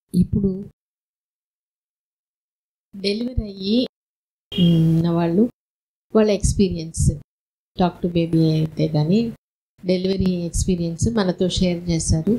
ఇప్పుడు డెలివరీ అయ్యి ఉన్న వాళ్ళు వాళ్ళ ఎక్స్పీరియన్స్ టాక్ టు బేబీ అయితే కానీ డెలివరీ ఎక్స్పీరియన్స్ మనతో షేర్ చేశారు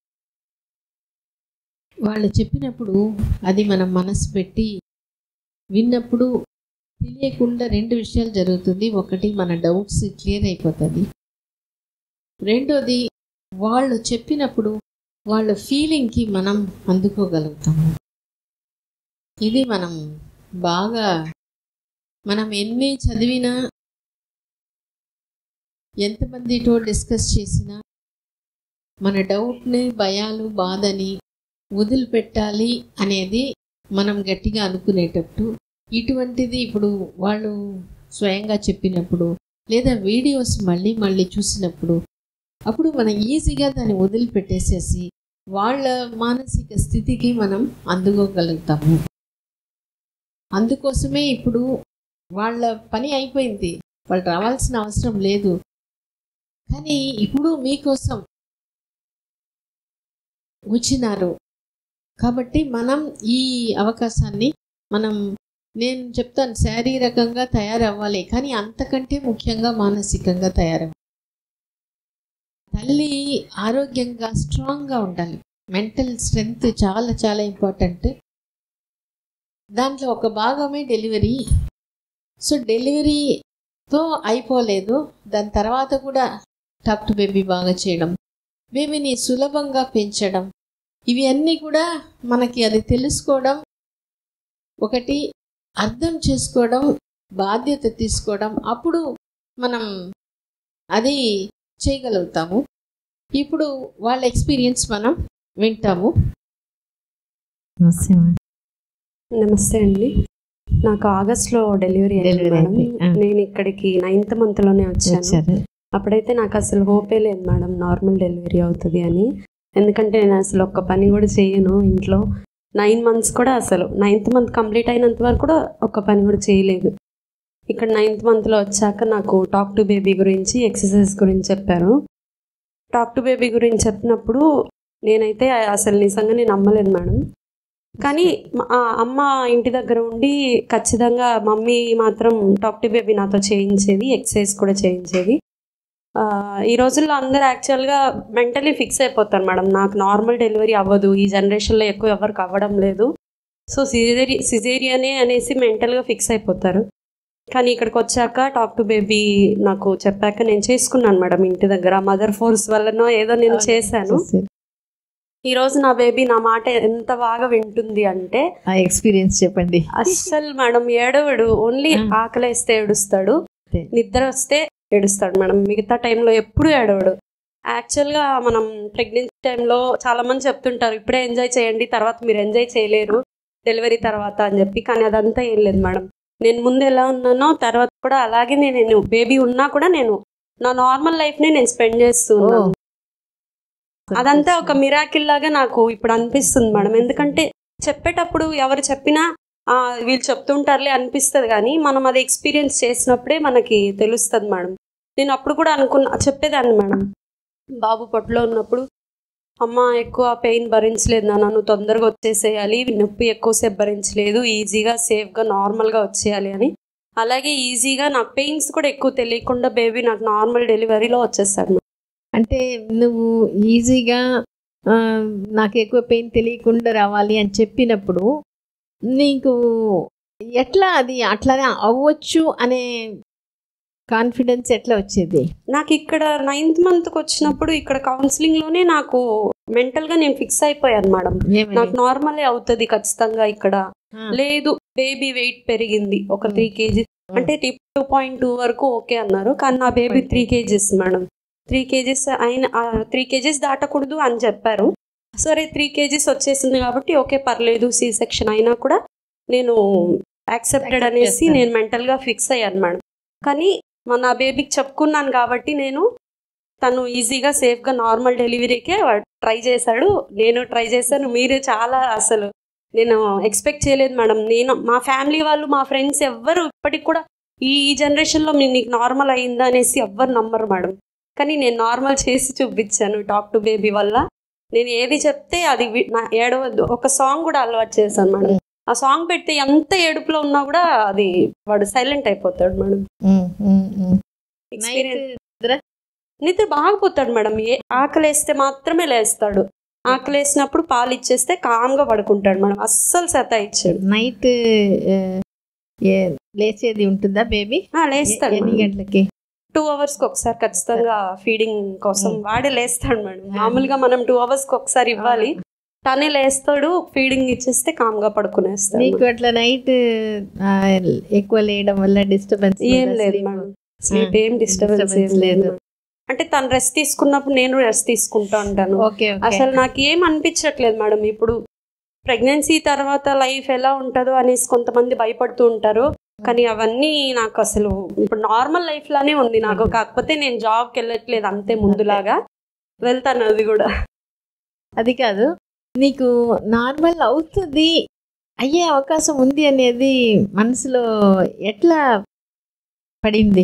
వాళ్ళు చెప్పినప్పుడు అది మనం మనసు పెట్టి విన్నప్పుడు తెలియకుండా రెండు విషయాలు జరుగుతుంది ఒకటి మన డౌట్స్ క్లియర్ అయిపోతుంది రెండోది వాళ్ళు చెప్పినప్పుడు వాళ్ళ ఫీలింగ్కి మనం అందుకోగలుగుతాము ఇది మనం బాగా మనం ఎన్ని చదివినా ఎంతమందితో డిస్కస్ చేసినా మన డౌట్ని భయాలు బాధని వదిలిపెట్టాలి అనేది మనం గట్టిగా అనుకునేటట్టు ఇటువంటిది ఇప్పుడు వాళ్ళు స్వయంగా చెప్పినప్పుడు లేదా వీడియోస్ మళ్ళీ మళ్ళీ చూసినప్పుడు అప్పుడు మనం ఈజీగా దాన్ని వదిలిపెట్టేసేసి వాళ్ళ మానసిక స్థితికి మనం అందుకోగలుగుతాము అందుకోసమే ఇప్పుడు వాళ్ళ పని అయిపోయింది వాళ్ళు రావాల్సిన అవసరం లేదు కానీ ఇప్పుడు మీకోసం వచ్చినారు కాబట్టి మనం ఈ అవకాశాన్ని మనం నేను చెప్తాను శారీరకంగా తయారవ్వాలి కానీ అంతకంటే ముఖ్యంగా మానసికంగా తయారవ్వాలి తల్లి ఆరోగ్యంగా స్ట్రాంగ్గా ఉండాలి మెంటల్ స్ట్రెంగ్త్ చాలా చాలా ఇంపార్టెంట్ దాంట్లో ఒక భాగమే డెలివరీ సో డెలివరీతో అయిపోలేదు దాని తర్వాత కూడా టాప్ టు బేబీ బాగా చేయడం బేబీని సులభంగా పెంచడం ఇవి అన్నీ కూడా మనకి అది తెలుసుకోవడం ఒకటి అర్థం చేసుకోవడం బాధ్యత తీసుకోవడం అప్పుడు మనం అది చేయగలుగుతాము ఇప్పుడు వాళ్ళ ఎక్స్పీరియన్స్ మనం వింటాము నమస్తే నమస్తే అండి నాకు ఆగస్ట్లో డెలివరీ అయింది Delivery మేడం అయింది, ఆ. నేను ఇక్కడికి నైన్త్ మంత్లోనే వచ్చాను వచ్చారు అప్పుడైతే నాకు అసలు హోపే లేదు మేడం నార్మల్ డెలివరీ అవుతుంది అని ఎందుకంటే నేను అసలు ఒక్క పని కూడా చేయను ఇంట్లో నైన్ మంత్స్ కూడా అసలు నైన్త్ మంత్ కంప్లీట్ అయినంత వరకు కూడా ఒక్క పని కూడా చేయలేదు ఇక్కడ నైన్త్ మంత్లో వచ్చాక నాకు టాక్ టు బేబీ గురించి ఎక్సర్సైజ్ గురించి చెప్పారు టాక్ టు బేబీ గురించి చెప్పినప్పుడు నేనైతే అసలు నిజంగా నేను నమ్మలేదు మేడం కానీ మా- ఆ అమ్మ ఇంటి దగ్గర ఉండి ఖచ్చితంగా మమ్మీ మాత్రం టాక్ టు బేబీ నాతో చేయించేది ఎక్సర్సైజ్ కూడా చేయించేది ఆ, ఈ రోజుల్లో అందరూ యాక్చువల్గా మెంటలీ ఫిక్స్ అయిపోతారు మేడం నాకు నార్మల్ డెలివరీ అవ్వదు ఈ జనరేషన్లో ఎక్కువ ఎవరికి అవ్వడం లేదు సో సిజేరి సిజేరియనే అనేసి మెంటల్గా ఫిక్స్ అయిపోతారు కానీ ఇక్కడికి వచ్చాక టాక్ టు బేబీ నాకు చెప్పాక నేను చేసుకున్నాను మేడం ఇంటి దగ్గర మదర్ ఫోర్స్ వల్లనో ఏదో నేను చేశాను ఈ రోజు నా బేబీ నా మాట ఎంత బాగా వింటుంది అంటే ఆ ఎక్స్పీరియన్స్ చెప్పండి అస్సలు మేడం ఏడవడు ఓన్లీ ఆ. ఆకలేస్తే ఏడుస్తాడు అంతే. నిద్ర వస్తే ఏడుస్తాడు మేడం మిగతా టైంలో ఎప్పుడు ఏడవడు యాక్చువల్గా మనం ప్రెగ్నెన్సీ టైంలో చాలా మంది చెప్తుంటారు ఇప్పుడే ఎంజాయ్ చేయండి తర్వాత మీరు ఎంజాయ్ చేయలేరు డెలివరీ తర్వాత అని చెప్పి కానీ అదంతా ఏం లేదు మేడం నేను ముందు ఎలా ఉన్నానో తర్వాత కూడా అలాగే నేను బేబీ ఉన్నా కూడా నేను నా నార్మల్ లైఫ్ని నేను స్పెండ్ చేస్తున్నాను అదంతా ఒక మిరాకిల్ లాగా నాకు ఇప్పుడు అనిపిస్తుంది మేడం ఎందుకంటే చెప్పేటప్పుడు ఎవరు చెప్పినా "ఆ, వీళ్ళు చెప్తుంటారులే అనిపిస్తుంది కానీ మనం అది ఎక్స్పీరియన్స్ చేసినప్పుడే మనకి తెలుస్తుంది మేడం నేను అప్పుడు కూడా అనుకున్నా చెప్పేదాన్ని మేడం బాబు పొట్టలో ఉన్నప్పుడు అమ్మ ఎక్కువ పెయిన్ భరించలేదు నాన్న నువ్వు తొందరగా వచ్చేసేయాలి నొప్పి ఎక్కువసేపు భరించలేదు ఈజీగా సేఫ్గా నార్మల్గా వచ్చేయాలి అని అలాగే ఈజీగా నాకు పెయిన్స్ కూడా ఎక్కువ తెలియకుండా బేబీ నాకు నార్మల్ డెలివరీలో వచ్చేస్తాడు మేడం. అంటే నువ్వు ఈజీగా ఆ, నాకు ఎక్కువ పెయిన్ తెలియకుండా రావాలి అని చెప్పినప్పుడు నీకు ఎట్లా అది అట్లానే అవ్వచ్చు అనే కాన్ఫిడెన్స్ ఎట్లా వచ్చేది నాకు ఇక్కడ నైన్త్ మంత్కి వచ్చినప్పుడు ఇక్కడ కౌన్సిలింగ్ లోనే నాకు మెంటల్ గా నేను ఫిక్స్ అయిపోయాను మేడం ఏమని? నాకు నార్మలే అవుతుంది ఖచ్చితంగా ఇక్కడ ఆ, లేదు బేబీ వెయిట్ పెరిగింది ఒక Hmm. త్రీ కేజీ అంటే టూ పాయింట్ టూ వరకు ఓకే అన్నారు కానీ నా baby three KGs madam three KGs అయిన త్రీ కేజీస్ దాటకూడదు అని చెప్పారు సరే త్రీ కేజీస్ వచ్చేసింది కాబట్టి ఓకే పర్లేదు సి సెక్షన్ అయినా కూడా నేను యాక్సెప్టెడ్ Accept అనేసి చేస్తాను. నేను మెంటల్ గా ఫిక్స్ అయ్యాను మేడం కానీ మా నా బేబీకి చెప్పుకున్నాను కాబట్టి నేను తను ఈజీగా సేఫ్గా నార్మల్ డెలివరీకే ట్రై చేశాడు నేను ట్రై చేశాను మీరు చాలా అసలు నేను ఎక్స్పెక్ట్ చేయలేదు మేడం నేను మా ఫ్యామిలీ వాళ్ళు మా ఫ్రెండ్స్ ఎవ్వరు ఇప్పటికి కూడా ఈ జనరేషన్లో మీ నీకు నార్మల్ అయిందా అనేసి ఎవ్వరు నమ్మరు మేడం కానీ నేను నార్మల్ చేసి చూపించాను టాక్ టు బేబీ వల్ల నేను ఏది చెప్తే అది వి- నా ఏడవద్దు ఒక సాంగ్ కూడా అలవాటు చేశాను మేడం ఆ సాంగ్ పెడితే ఎంత ఏడుపులో ఉన్నా కూడా అది వాడు సైలెంట్ అయిపోతాడు మేడం ఎక్స్పీరియన్స్ నైట్ నిద్ర బాగా పోతాడు మేడం ఏ ఆకలి వేస్తే మాత్రమే లేస్తాడు ఆకలి వేసినప్పుడు పాలు ఇచ్చేస్తే కామ్గా పడుకుంటాడు మేడం అస్సలు సతా ఇచ్చాడు నైట్ లేచేది ఉంటుందా బేబీ ఆ, లేస్తాడు ఎన్ని మేడం. గంటలకి టూ అవర్స్ కి ఒకసారి ఖచ్చితంగా ఫీడింగ్ కోసం Mm. వాడే లేస్తాడు మేడం మామూలుగా మనం టూ అవర్స్ కి ఒకసారి ఇవ్వాలి తనే లేస్తాడు ఫీడింగ్ ఇచ్చేస్తే కామ్గా పడుకునేస్తాడు నీకు అట్లా నైట్ ఎక్కువ లేయడం వల్ల డిస్టర్బెన్స్ ఏం లేదు మేడం స్లీప్ ఏం డిస్టర్బెన్స్ ఏం Disturbance లేదు లేదు. అంటే తను రెస్ట్ తీసుకున్నప్పుడు నేను రెస్ట్ తీసుకుంటా ఉంటాను ఓకే అసలు నాకు ఏం అనిపించట్లేదు మేడం ఇప్పుడు ప్రెగ్నెన్సీ తర్వాత లైఫ్ ఎలా ఉంటుందో అనేసి కొంతమంది భయపడుతూ ఉంటారు కానీ అవన్నీ నాకు అసలు ఇప్పుడు నార్మల్ లైఫ్ లానే ఉంది నాకు కాకపోతే నేను జాబ్కి వెళ్ళట్లేదు అంతే ముందులాగా వెళ్తాను అది కూడా అది కాదు నీకు నార్మల్ అవుతుంది అయ్యే అవకాశం ఉంది అనేది మనసులో ఎట్లా పడింది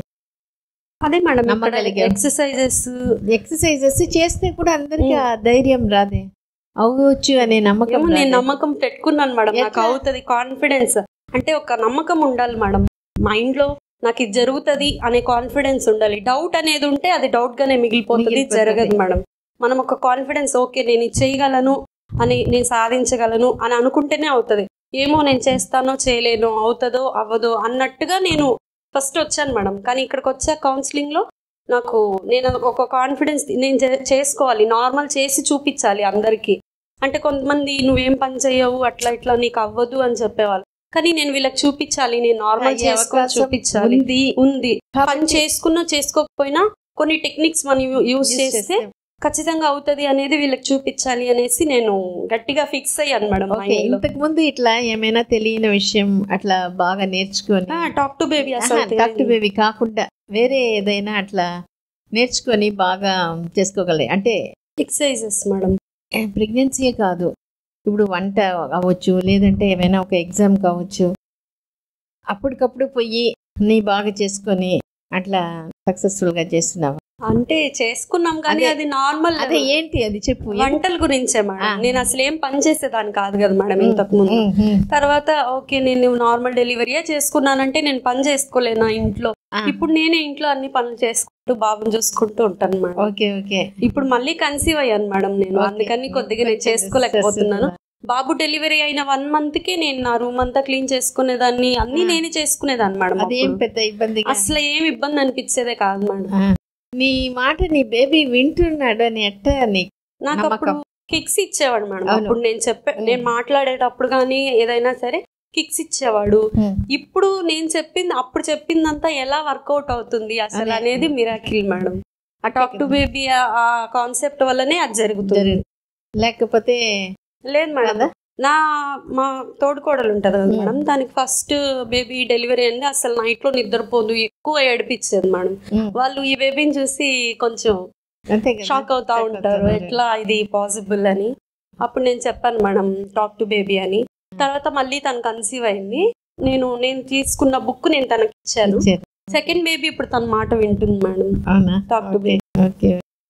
అదే మేడం నమ్మగలిగాం. ఎక్సర్సైజెస్ ఎక్సర్సైజెస్ చేస్తే కూడా అందరికి ఆ ధైర్యం రాదే అవ్వచ్చు అనే నమ్మకం ఏమో నేను రాదే. నమ్మకం పెట్టుకున్నాను మేడం నాకు ఎట్లా? అవుతుంది కాన్ఫిడెన్స్ అంటే ఒక నమ్మకం ఉండాలి మేడం మైండ్ లో నాకు ఇది జరుగుతుంది అనే కాన్ఫిడెన్స్ ఉండాలి డౌట్ అనేది ఉంటే అది డౌట్ గానే మిగిలిపోతుంది మిగిలిపోతుంది. జరగదు మేడం మనం ఒక కాన్ఫిడెన్స్ ఓకే నేను ఇది చేయగలను అని నేను సాధించగలను అని అనుకుంటేనే అవుతుంది ఏమో నేను చేస్తానో చేయలేను అవుతుందో అవ్వదో అన్నట్టుగా నేను ఫస్ట్ వచ్చాను మేడం కానీ ఇక్కడికి వచ్చే కౌన్సిలింగ్ లో నాకు నేను ఒక కాన్ఫిడెన్స్ నేను చే- చేసుకోవాలి నార్మల్ చేసి చూపించాలి అందరికీ అంటే కొంతమంది నువ్వేం పని చేయవు అట్లా ఇట్లా నీకు అవ్వదు అని చెప్పేవాళ్ళు కానీ నేను వీళ్ళకి చూపించాలి నేను నార్మల్ అయ్యే చేసుకొని అవకాశం చూపించాలి ఉంది ఉంది పని కాబట్టి చేసుకున్నా చేసుకోకపోయినా కొన్ని టెక్నిక్స్ మనం యూజ్ use చేస్తే చేస్తే. ఖచ్చితంగా అవుతుంది అనేది వీళ్ళకి చూపించాలి అనేసి నేను గట్టిగా ఫిక్స్ అయ్యాను మేడం ఓకే ఇంతకు ముందు ఇట్లా ఏమైనా తెలియని విషయం అట్లా బాగా నేర్చుకొని టాక్ టు బేబీ అసలు డాక్టర్ తెలియదు. బేబీ కాకుండా వేరే ఏదైనా అట్లా నేర్చుకొని బాగా చేసుకోగలే అంటే ఎక్సర్సైజెస్ మేడం ప్రెగ్నెన్సీయే కాదు ఇప్పుడు వంట అవ్వచ్చు లేదంటే ఏమైనా ఒక ఎగ్జామ్ కావచ్చు అప్పటికప్పుడు పోయి నీ బాగా చేసుకొని అట్లా సక్సెస్ఫుల్ గా చేస్తున్నావు అంటే చేసుకున్నాం కానీ అదే. అది నార్మల్ అదే ఏంటి అది చెప్పు వంటల గురించే ఆ. మేడం నేను అసలు ఏం పని చేసేదాన్ని కాదు కదా మేడం ఇంతకు ముందు ఉమ్, ఉమ్. తర్వాత ఓకే నేను నార్మల్ డెలివరీయే చేసుకున్నానంటే నేను పని చేసుకోలేనా ఇంట్లో ఆ, ఇప్పుడు నేనే ఇంట్లో అన్ని పనులు చేసుకుంటూ బాబుని చూసుకుంటూ ఉంటాను మేడం ఓకే ఓకే ఇప్పుడు మళ్ళీ కన్సీవ్ అయ్యాను మేడం నేను ఓకే. అందుకని కొద్దిగా నేను చేసుకోలేకపోతున్నాను బాబు డెలివరీ అయిన వన్ మంత్ కి నేను నా రూమ్ అంతా క్లీన్ చేసుకునేదాన్ని అన్ని ఆ. నేనే చేసుకునేదాన్ని మేడం అదేం అప్పుడు. పెద్ద ఇబ్బందిగా అసలు ఏం ఇబ్బంది అనిపించేదే కాదు మేడం ఆ, నీ మాట నీ బేబీ వింటున్నాడు అని ఎట్ట నీ నాకు నమ్మకం. అప్పుడు కిక్స్ ఇచ్చేవాడు మేడం అవును. అప్పుడు నేను చెప్పే నేను మాట్లాడేటప్పుడు కానీ ఏదైనా సరే కిక్స్ ఇచ్చేవాడు ఇప్పుడు నేను చెప్పింది అప్పుడు చెప్పిందంతా ఎలా వర్కౌట్ అవుతుంది అసలు అదే. అనేది మిరాకిల్ మేడం ఆ టాక్ టు బేబీ ఆ కాన్సెప్ట్ వల్లనే అది జరుగుతుంది జరుగు- లేకపోతే లేదు మేడం కదా? నా మా తోడుకోడలు ఉంటది కదా మ్మ్. మేడం దానికి ఫస్ట్ బేబీ డెలివరీ అయింది అసలు నైట్ లో నిద్రపోదు ఎక్కువ ఏడిపించేది మేడం ఉమ్, వాళ్ళు ఈ బేబీని చూసి కొంచెం అంతే కదా షాక్ అవుతా Shock ఉంటారు అవుతున్నారు. ఎట్లా ఇది పాసిబుల్ అని అప్పుడు నేను చెప్పాను మేడం టాక్ టు బేబీ అని తర్వాత మళ్ళీ తను కన్సీవ్ అయింది నేను నేను తీసుకున్న బుక్ నేను తనకి ఇచ్చాను ఇచ్చారు. సెకండ్ బేబీ ఇప్పుడు తన మాట వింటుంది మేడం అవునా talk to okay, baby okay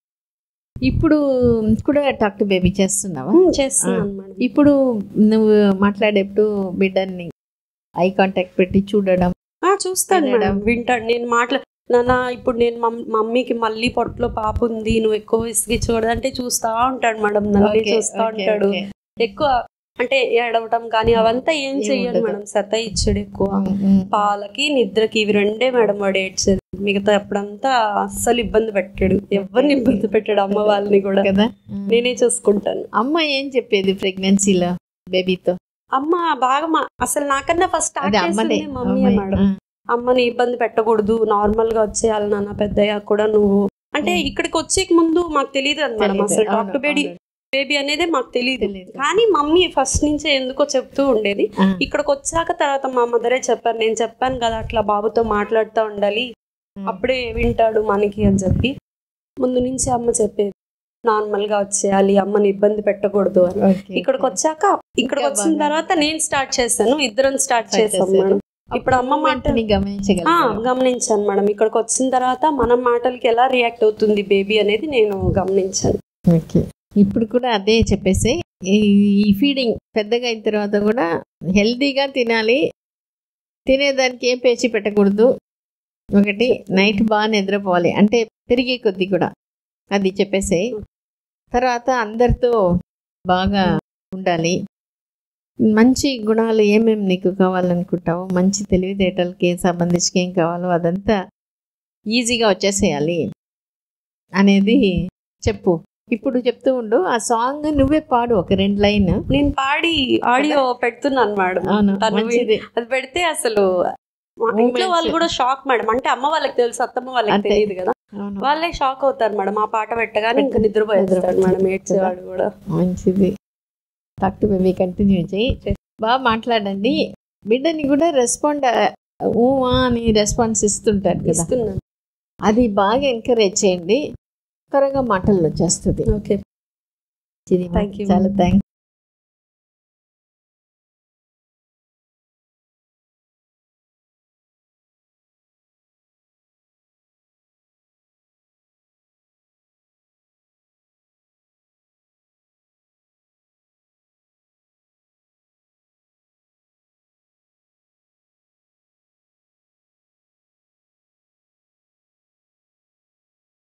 ఇప్పుడు కూడా టాక్ టు బేబీ చేస్తున్నావా చేస్తున్నాను మేడం ఇప్పుడు నువ్వు మాట్లాడేప్పుడు బిడ్డని ఐ కాంటాక్ట్ పెట్టి చూడడం ఆ, చూస్తాడు వినడం. మేడం వింటాడు నేను మాట్లా నాన్న ఇప్పుడు నేను మమ్- మమ్మీకి మళ్ళీ పొట్టలో పాప ఉంది నువ్వు ఎక్కువ విసిగి చూడదంటే చూస్తా ఉంటాడు మేడం నల్లి ఓకే, చూస్తా ఓకే, ఉంటాడు ఓకే. ఎక్కువ అంటే ఏడవటం కానీ అవంతా ఏం ఏం చెయ్యను ఉండదు. మేడం సత ఇచ్చాడు ఎక్కువ ఉమ్, ఉమ్. పాలకి నిద్రకి ఇవి రెండే మేడం వాడు ఏడ్చేది మిగతా ఎప్పుడంతా అస్సలు ఇబ్బంది పెట్టాడు ఎవరిని ఇబ్బంది పెట్టాడు అమ్మ వాళ్ళని కూడా కదా నేనే చూసుకుంటాను అమ్మ ఏం చెప్పేది ప్రెగ్నెన్సీలో బేబీతో అమ్మ బాగా మా- అసలు నాకన్నా ఫస్ట్ అదే అమ్మనే మమ్మీ అమ్మాయి. మేడం ఆ, అమ్మని ఇబ్బంది పెట్టకూడదు నార్మల్ గా వచ్చేయాలి నాన్న పెద్దయ్యా కూడా నువ్వు అంటే ఉమ్. ఇక్కడికి వచ్చేక ముందు మాకు తెలియదు అది మేడం తెలీదు. అసలు టాక్ అవును, టు బేబీ అవును. బేబీ అనేది మాకు తెలియదు తెలీదు. కానీ మమ్మీ ఫస్ట్ నుంచే ఎందుకో చెప్తూ ఉండేది ఆ, ఇక్కడికి వచ్చాక తర్వాత మా మదరే చెప్పారు నేను చెప్పాను కదా అట్లా బాబుతో మాట్లాడుతూ ఉండాలి ఉమ్. అప్పుడే వింటాడు మనకి అని చెప్పి ముందు నుంచి అమ్మ చెప్పేది నార్మల్ గా వచ్చేయాలి అమ్మని ఇబ్బంది పెట్టకూడదు అని ఓకే, ఇక్కడికి ఓకే. వచ్చాక ఇక్కడికి ఇంకా వచ్చిన బాగా. తర్వాత నేను స్టార్ట్ చేశాను ఇద్దరం స్టార్ట్ Start చేసాం చేశారు. మేడం ఇప్పుడు అమ్మ మాట వెంటనే ఆ, గమనించగలిగారు గమనించాను మేడం ఇక్కడికి వచ్చిన తర్వాత మన మాటలకి ఎలా రియాక్ట్ అవుతుంది బేబీ అనేది నేను గమనించాను ఓకే ఇప్పుడు కూడా అదే చెప్పేసి ఈ ఫీడింగ్ పెద్దగా అయిన తర్వాత కూడా హెల్తీగా తినాలి తినేదానికి ఏం పేచి పెట్టకూడదు ఒకటి నైట్ బాగా నిద్రపోవాలి అంటే పెరిగే కొద్దీ కూడా అది చెప్పేసి తర్వాత అందరితో బాగా ఉండాలి మంచి గుణాలు ఏమేమి నీకు కావాలనుకుంటావో మంచి తెలివితేటలకి సంబంధించి ఏం కావాలో అదంతా ఈజీగా వచ్చేసేయాలి అనేది చెప్పు ఇప్పుడు చెప్తూ ఉండు ఆ సాంగ్ నువ్వే పాడు ఒక రెండు లైన్ నేను పాడి ఆడియో పెడుతున్నాను మేడం అవును తను మంచిది అది పెడితే అసలు మా ఇంట్లో Moments. వాళ్ళు కూడా షాక్ మేడం అంటే అమ్మ వాళ్ళకి తెలుసు అత్తమ్మ వాళ్ళకి అంతే. తెలియదు కదా అవును వాళ్ళే షాక్ అవుతారు మేడం ఆ పాట పెట్టగానే ఇంకా నిద్రపోయేస్తాడు మేడం ఏడ్చేవాడు కూడా మంచిది డాక్టర్ బేబీ కంటిన్యూ చేయి బాగా మాట్లాడండి బిడ్డని కూడా రెస్పాండ్ ఊమా అని రెస్పాన్స్ ఇస్తుంటారు కదా ఇస్తున్నాను అది బాగా ఎంకరేజ్ చేయండి త్వరగా మాటల్లో వచ్చేస్తుంది ఓకే ఇది Thank you. చాలా థ్యాంక్స్